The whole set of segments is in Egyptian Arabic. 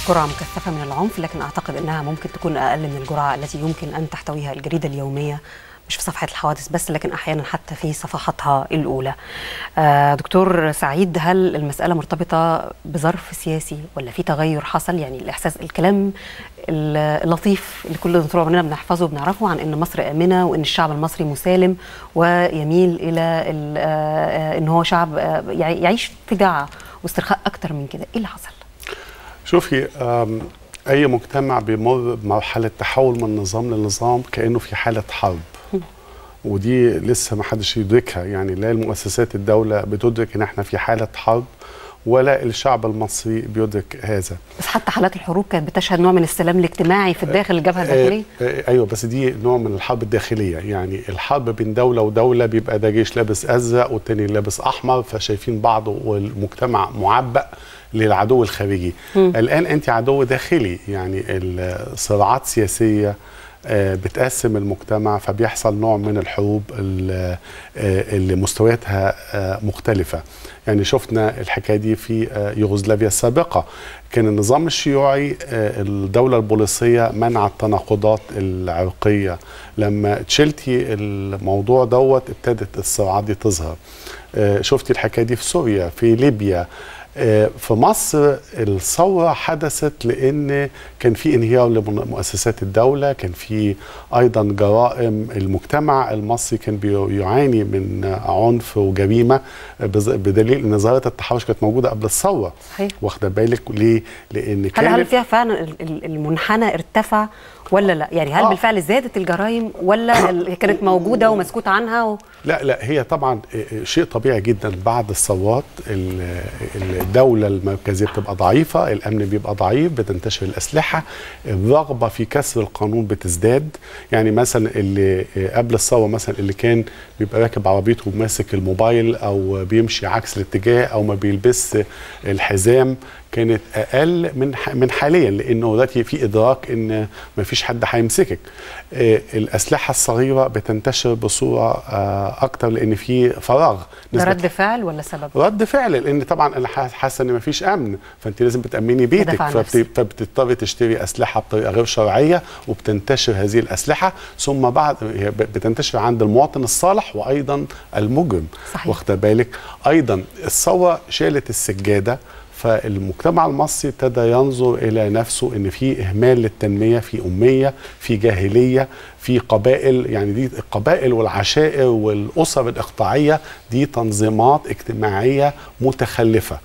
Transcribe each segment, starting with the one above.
جرعة مكثفة من العنف لكن أعتقد أنها ممكن تكون أقل من الجرعة التي يمكن أن تحتويها الجريدة اليومية مش في صفحة الحوادث بس لكن أحيانا حتى في صفحاتها الأولى آه دكتور سعيد هل المسألة مرتبطة بظرف سياسي ولا في تغير حصل يعني الإحساس الكلام اللطيف اللي كل طول عمرنا بنحفظه وبنعرفه عن ان مصر امنه وان الشعب المصري مسالم ويميل الى ان هو شعب يعيش في دعه واسترخاء اكتر من كده ايه اللي حصل شوفي اي مجتمع بيمر بمرحله تحول من نظام لنظام كانه في حاله حرب ودي لسه ما حدش يدركها يعني لا المؤسسات الدوله بتدرك ان احنا في حاله حرب ولا الشعب المصري بيدرك هذا بس حتى حالات الحروب كانت بتشهد نوع من السلام الاجتماعي في الداخل الجبهه الداخليه ايوه بس دي نوع من الحرب الداخليه يعني الحرب بين دوله ودوله بيبقى ده جيش لابس ازرق والتاني لابس احمر فشايفين بعض والمجتمع معبأ للعدو الخارجي م. الان انت عدو داخلي يعني الصراعات سياسيه بتقسم المجتمع فبيحصل نوع من الحروب اللي مستوياتها مختلفه يعني شفنا الحكايه دي في يوغوسلافيا السابقه كان النظام الشيوعي الدوله البوليسيه منع التناقضات العرقيه لما تشلتي الموضوع دوت ابتدت الصراعات دي تظهر شفتي الحكايه دي في سوريا في ليبيا في مصر الثورة حدثت لأن كان في انهيار لمؤسسات الدولة كان في أيضا جرائم المجتمع المصري كان بيعاني من عنف وجريمة بدليل أن ظاهرة التحرش كانت موجودة قبل الثورة صحيح واخدة بالك ليه؟ لأن هل هل فيها فعلا المنحنى ارتفع ولا لا يعني هل آه. بالفعل زادت الجرائم ولا كانت موجوده ومسكوت عنها و... لا لا هي طبعا شيء طبيعي جدا بعد الثورات الدوله المركزيه بتبقى ضعيفه الامن بيبقى ضعيف بتنتشر الاسلحه الرغبه في كسر القانون بتزداد يعني مثلا اللي قبل الثوره مثلا اللي كان بيبقى راكب عربيته وماسك الموبايل او بيمشي عكس الاتجاه او ما بيلبس الحزام كانت اقل من من حاليا لانه دلوقتي في ادراك ان ما فيش حد هيمسكك الاسلحه الصغيره بتنتشر بصوره اكتر لان في فراغ ده رد فعل ولا سبب رد فعل لان طبعا انا حاسه ان ما فيش امن فانت لازم بتامني بيتك فبتضطري تشتري اسلحه بطريقه غير شرعيه وبتنتشر هذه الاسلحه ثم بعد بتنتشر عند المواطن الصالح وايضا المجرم صحيح. واخده بالك ايضا الثوره شالت السجاده فالمجتمع المصري ابتدى ينظر الى نفسه ان في اهمال للتنميه في اميه في جاهليه في قبائل يعني دي القبائل والعشائر والاسر الاقطاعيه دي تنظيمات اجتماعيه متخلفه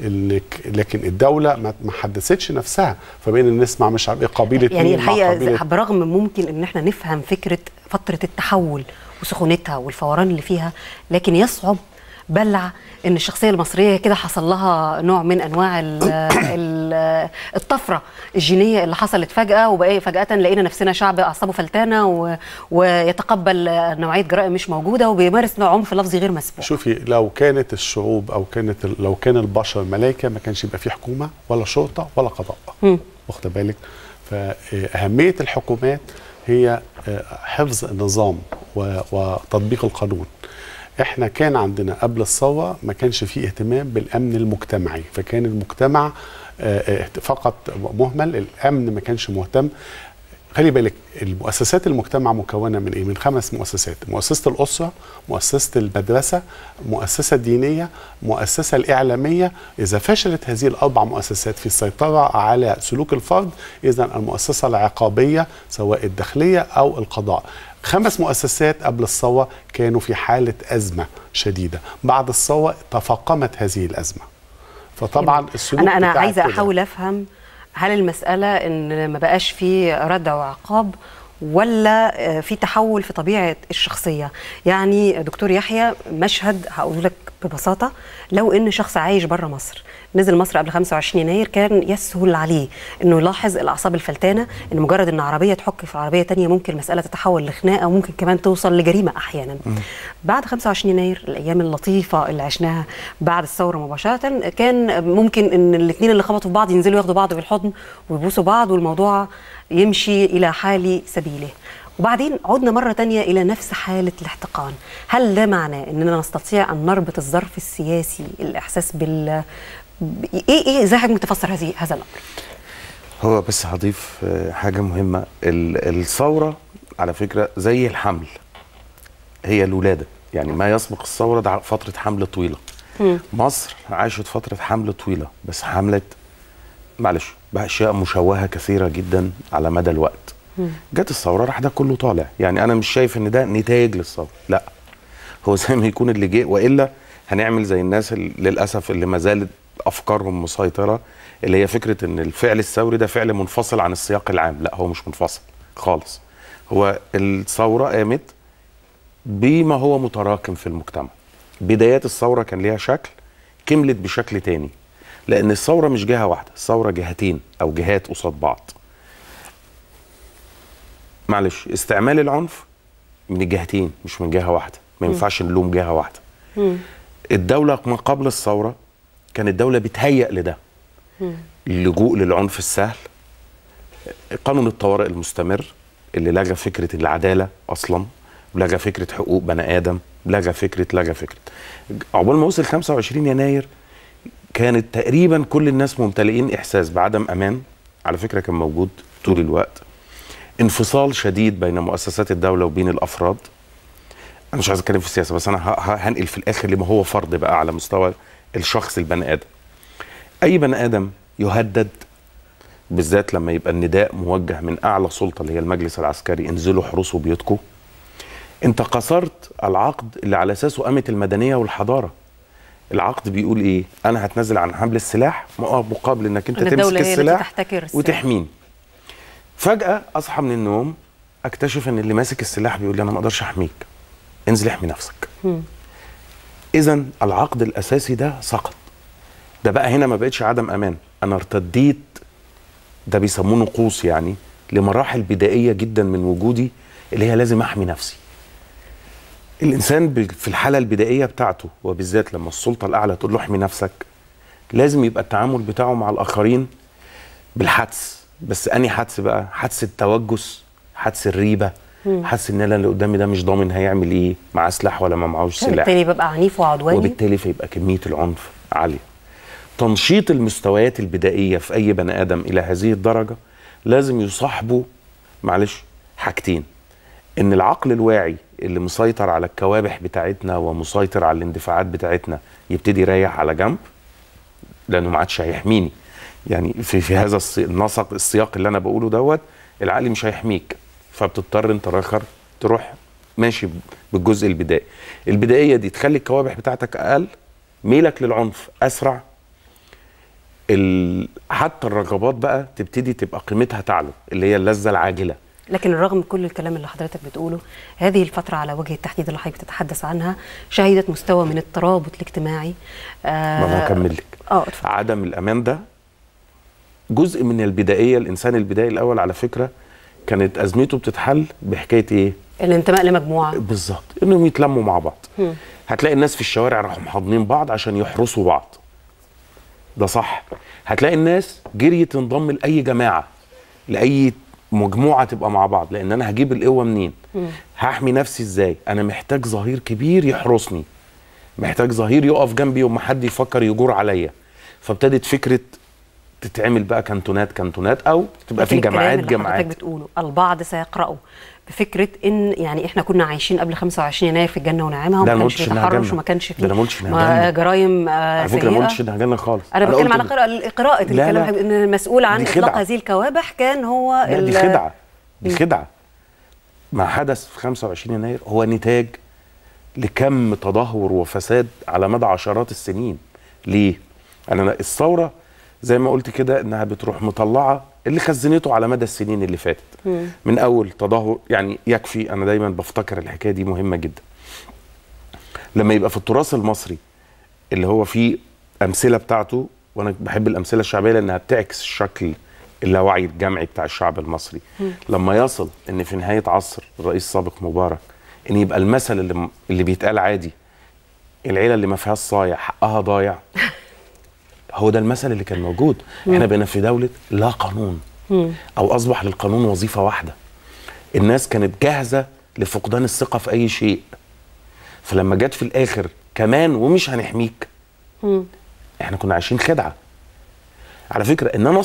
لكن الدوله ما حدثتش نفسها فبقينا نسمع مش عارف ايه قبيله يعني الحقيقه برغم ممكن ان احنا نفهم فكره فتره التحول وسخونتها والفوران اللي فيها لكن يصعب بلع ان الشخصيه المصريه كده حصل لها نوع من انواع ال ال الطفره الجينيه اللي حصلت فجاه وبقى فجاه لقينا نفسنا شعب اعصابه فلتانه و... ويتقبل نوعيه جرائم مش موجوده وبيمارس نوع عنف لفظي غير مسبوق شوفي لو كانت الشعوب او كانت لو كان البشر ملائكه ما كانش يبقى في حكومه ولا شرطه ولا قضاء واخده بالك فاهميه الحكومات هي حفظ النظام وتطبيق القانون احنا كان عندنا قبل الثوره ما كانش فيه اهتمام بالامن المجتمعي فكان المجتمع فقط مهمل الامن ما كانش مهتم خلي بالك المؤسسات المجتمع مكونه من ايه؟ من خمس مؤسسات، مؤسسه الاسره، مؤسسه المدرسه، مؤسسه دينيه، مؤسسه الاعلاميه، اذا فشلت هذه الاربع مؤسسات في السيطره على سلوك الفرد، اذا المؤسسه العقابيه سواء الداخليه او القضاء. خمس مؤسسات قبل الثوره كانوا في حاله ازمه شديده، بعد الثوره تفاقمت هذه الازمه. فطبعا السلوك انا انا عايزه احاول افهم هل المسألة إن ما بقاش في ردع وعقاب ولا في تحول في طبيعة الشخصية يعني دكتور يحيى مشهد هقول لك ببساطة لو إن شخص عايش بره مصر نزل مصر قبل 25 يناير كان يسهل عليه انه يلاحظ الاعصاب الفلتانه ان مجرد ان عربيه تحك في عربيه تانية ممكن المساله تتحول لخناقه وممكن كمان توصل لجريمه احيانا م. بعد 25 يناير الايام اللطيفه اللي عشناها بعد الثوره مباشره كان ممكن ان الاثنين اللي خبطوا في بعض ينزلوا ياخدوا بعض بالحضن ويبوسوا بعض والموضوع يمشي الى حال سبيله وبعدين عدنا مرة تانية إلى نفس حالة الاحتقان هل ده معناه أننا نستطيع أن نربط الظرف السياسي الإحساس بال ايه ايه ازاي حضرتك تفسر هذه هذا الامر؟ هو بس هضيف آه، حاجة مهمة ال- الثورة على فكرة زي الحمل هي الولادة يعني ما يسبق الثورة ده فترة حمل طويلة مصر عاشت فترة حمل طويلة بس حملت معلش بأشياء مشوهة كثيرة جدا على مدى الوقت جت الثورة راح ده كله طالع يعني أنا مش شايف إن ده نتاج للثورة لا هو زي ما يكون اللي جه والا هنعمل زي الناس اللي للاسف اللي ما زالت افكارهم مسيطره اللي هي فكره ان الفعل الثوري ده فعل منفصل عن السياق العام لا هو مش منفصل خالص هو الثوره قامت بما هو متراكم في المجتمع بدايات الثوره كان ليها شكل كملت بشكل تاني لان الثوره مش جهه واحده الثوره جهتين او جهات قصاد بعض معلش استعمال العنف من الجهتين مش من جهه واحده ما ينفعش نلوم جهه واحده الدوله ما قبل الثوره كانت الدوله بتهيأ لده اللجوء للعنف السهل قانون الطوارئ المستمر اللي لغى فكره العداله اصلا ولغى فكره حقوق بني ادم لغى فكره لغى فكره عقبال ما وصل 25 يناير كانت تقريبا كل الناس ممتلئين احساس بعدم امان على فكره كان موجود طول الوقت انفصال شديد بين مؤسسات الدوله وبين الافراد انا مش عايز اتكلم في السياسه بس انا ه- ه- هنقل في الاخر لما هو فرض بقى على مستوى الشخص البني ادم اي بني ادم يهدد بالذات لما يبقى النداء موجه من اعلى سلطه اللي هي المجلس العسكري انزلوا احرسوا بيوتكم انت كسرت العقد اللي على اساسه قامت المدنيه والحضاره العقد بيقول ايه انا هتنازل عن حمل السلاح مقابل انك انت إن تمسك الدولة هي التي السلاح تحتكر السلاح. وتحميني فجاه اصحى من النوم اكتشف ان اللي ماسك السلاح بيقول لي انا ما اقدرش احميك انزل احمي نفسك اذا العقد الاساسي ده سقط ده بقى هنا ما بقتش عدم امان انا ارتديت ده بيسموه نقوص يعني لمراحل بدائيه جدا من وجودي اللي هي لازم احمي نفسي الانسان ب- في الحاله البدائيه بتاعته وبالذات لما السلطه الاعلى تقول له احمي نفسك لازم يبقى التعامل بتاعه مع الاخرين بالحدس بس اني حدس بقى حدس التوجس حدس الريبه حدس ان انا اللي قدامي ده مش ضامن هيعمل ايه معاه سلاح ولا ما معهوش سلاح بالتالي ببقى عنيف وعدواني وبالتالي فيبقى كميه العنف عاليه تنشيط المستويات البدائيه في اي بني ادم الى هذه الدرجه لازم يصاحبه معلش حاجتين ان العقل الواعي اللي مسيطر على الكوابح بتاعتنا ومسيطر على الاندفاعات بتاعتنا يبتدي يريح على جنب لانه ما عادش هيحميني يعني في في هذا السي- النسق السياق اللي انا بقوله دوت العقل مش هيحميك فبتضطر انت الاخر تروح ماشي بالجزء البدائي البدائيه دي تخلي الكوابح بتاعتك اقل ميلك للعنف اسرع ال... حتى الرغبات بقى تبتدي تبقى قيمتها تعلو اللي هي اللذه العاجله لكن رغم كل الكلام اللي حضرتك بتقوله هذه الفترة على وجه التحديد اللي حضرتك بتتحدث عنها شهدت مستوى من الترابط الاجتماعي آه ما انا هكمل لك اه اتفضل عدم الامان ده جزء من البدائيه الانسان البدائي الاول على فكره كانت ازمته بتتحل بحكايه ايه الانتماء لمجموعة بالظبط انهم يتلموا مع بعض هتلاقي الناس في الشوارع راحوا محاضنين بعض عشان يحرسوا بعض ده صح هتلاقي الناس جريت تنضم لاي جماعه لاي مجموعه تبقى مع بعض لان انا هجيب القوه منين هحمي نفسي ازاي انا محتاج ظهير كبير يحرسني محتاج ظهير يقف جنبي وما حد يفكر يجور عليا فابتدت فكره تتعمل بقى كانتونات كانتونات او تبقى في لكن الكلام جماعات اللي حضرتك جماعات بتقوله البعض سيقرأه بفكرة ان يعني احنا كنا عايشين قبل 25 يناير في الجنة ونعيمها لا، وما أنا ما كانش قلتش في إنها تحرش جنة. وما كانش ده أنا ما فيه قلتش إنها ما- جنة. جرائم آه، على فكره ما سيئة. قلتش انها جنه خالص انا بتكلم قلت على قراءة قراءة لا، الكلام لا. ان المسؤول عن دي اطلاق خدعة. هذه الكوابح كان هو لا دي ال- خدعه دي خدعه ما حدث في 25 يناير هو نتاج لكم تدهور وفساد على مدى عشرات السنين ليه انا الثوره زي ما قلت كده انها بتروح مطلعه اللي خزنته على مدى السنين اللي فاتت من اول تدهور يعني يكفي انا دايما بفتكر الحكايه دي مهمه جدا لما يبقى في التراث المصري اللي هو فيه امثله بتاعته وانا بحب الامثله الشعبيه لانها بتعكس الشكل اللاوعي الجمعي بتاع الشعب المصري لما يصل ان في نهايه عصر الرئيس السابق مبارك ان يبقى المثل اللي اللي بيتقال عادي العيله اللي ما فيهاش صايع حقها ضايع هو ده المثل اللي كان موجود احنا بقينا في دوله لا قانون او اصبح للقانون وظيفه واحده الناس كانت جاهزه لفقدان الثقه في اي شيء فلما جت في الاخر كمان ومش هنحميك احنا كنا عايشين خدعه على فكره ان انا